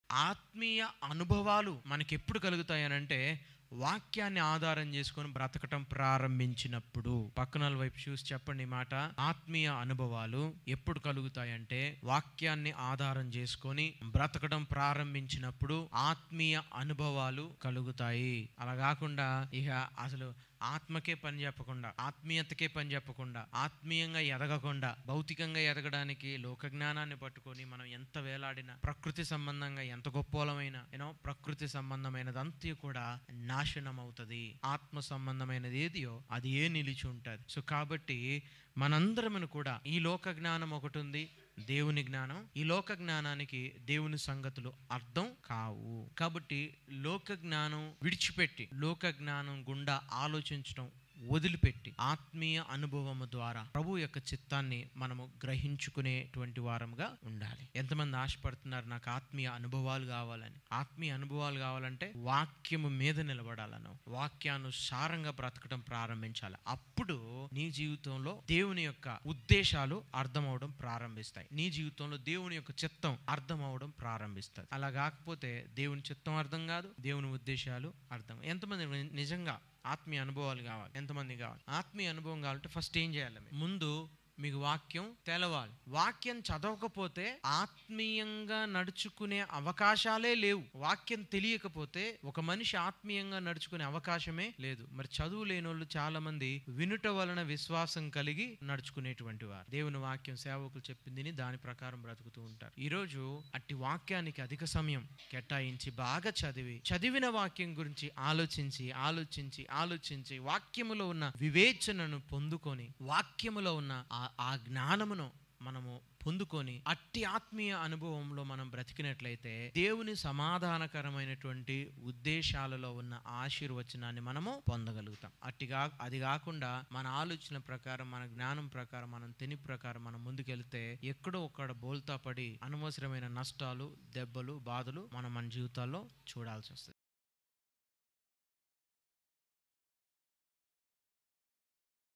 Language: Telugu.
ఆత్మీయ అనుభవాలు మనకి ఎప్పుడు కలుగుతాయనంటే వాక్యాన్ని ఆధారం చేసుకొని బ్రతకటం ప్రారంభించినప్పుడు పక్కన వాళ్ళ వైపు చూసి చెప్పండి ఈ మాట ఆత్మీయ అనుభవాలు ఎప్పుడు కలుగుతాయంటే వాక్యాన్ని ఆధారం చేసుకొని బ్రతకడం ప్రారంభించినప్పుడు ఆత్మీయ అనుభవాలు కలుగుతాయి అలా కాకుండా ఇక అసలు ఆత్మకే పని చెప్పకుండా ఆత్మీయతకే పని చెప్పకుండా ఆత్మీయంగా ఎదగకుండా భౌతికంగా ఎదగడానికి లోక జ్ఞానాన్ని పట్టుకొని మనం ఎంత వేలాడినా ప్రకృతి సంబంధంగా ఎంత గొప్పోలమైన యూనో ప్రకృతి సంబంధమైనదంతా కూడా నాశనం అవుతుంది ఆత్మ సంబంధమైనది ఏదియో అది ఏ నిలిచి ఉంటుంది సో కాబట్టి మనందరమును కూడా ఈ లోక జ్ఞానం ఒకటి ఉంది దేవుని జ్ఞానం ఈ లోక జ్ఞానానికి దేవుని సంగతులు అర్థం కావు కాబట్టి లోక జ్ఞానం విడిచిపెట్టి లోక జ్ఞానం గుండా ఆలోచించడం వదిలిపెట్టి ఆత్మీయ అనుభవము ద్వారా ప్రభు యొక్క చిత్తాన్ని మనము గ్రహించుకునేటువంటి వారముగా ఉండాలి ఎంతమంది ఆశపడుతున్నారు నాకు ఆత్మీయ అనుభవాలు కావాలని ఆత్మీయ అనుభవాలు కావాలంటే వాక్యము మీద నిలబడాలను వాక్యానుసారంగా బ్రతకడం ప్రారంభించాలి అప్పుడు నీ జీవితంలో దేవుని యొక్క ఉద్దేశాలు అర్థమవడం ప్రారంభిస్తాయి నీ జీవితంలో దేవుని యొక్క చిత్తం అర్థం అవడం ప్రారంభిస్తుంది అలా కాకపోతే దేవుని చిత్తం అర్థం కాదు దేవుని ఉద్దేశాలు అర్థం ఎంతమంది నిజంగా ఆత్మీయ అనుభవాలు కావాలి ఎంతమంది కావాలి ఆత్మీయ అనుభవం కావాలంటే ఫస్ట్ ఏం చేయాలి మీరు? ముందు మీకు వాక్యం తెలవాలి వాక్యం చదవకపోతే ఆత్మీయంగా నడుచుకునే అవకాశాలే లేవు వాక్యం తెలియకపోతే ఒక మనిషి ఆత్మీయంగా నడుచుకునే అవకాశమే లేదు మరి చదువు లేని వాళ్ళు చాలా మంది వినుట వలన విశ్వాసం కలిగి నడుచుకునేటువంటి వారు దేవుని వాక్యం సేవకులు చెప్పింది దాని ప్రకారం బ్రతుకుతూ ఉంటారు ఈరోజు అట్టి వాక్యానికి అధిక సమయం కేటాయించి బాగా చదివి చదివిన వాక్యం గురించి ఆలోచించి ఆలోచించి ఆలోచించి వాక్యములో ఉన్న వివేచనను పొందుకొని వాక్యములో ఉన్న ఆ- ఆ జ్ఞానమును మనము పొందుకొని అట్టి ఆత్మీయ అనుభవంలో మనం బ్రతికినట్లయితే దేవుని సమాధానకరమైనటువంటి ఉద్దేశాలలో ఉన్న ఆశీర్వచనాన్ని మనము పొందగలుగుతాం అట్టిగా అది కాకుండా మన ఆలోచన ప్రకారం మన జ్ఞానం ప్రకారం మనం తిని ప్రకారం మనం ముందుకెళ్తే ఎక్కడో ఒక్కడ బోల్తా పడి అనవసరమైన నష్టాలు దెబ్బలు బాధలు మనం మన జీవితాల్లో చూడాల్సి వస్తుంది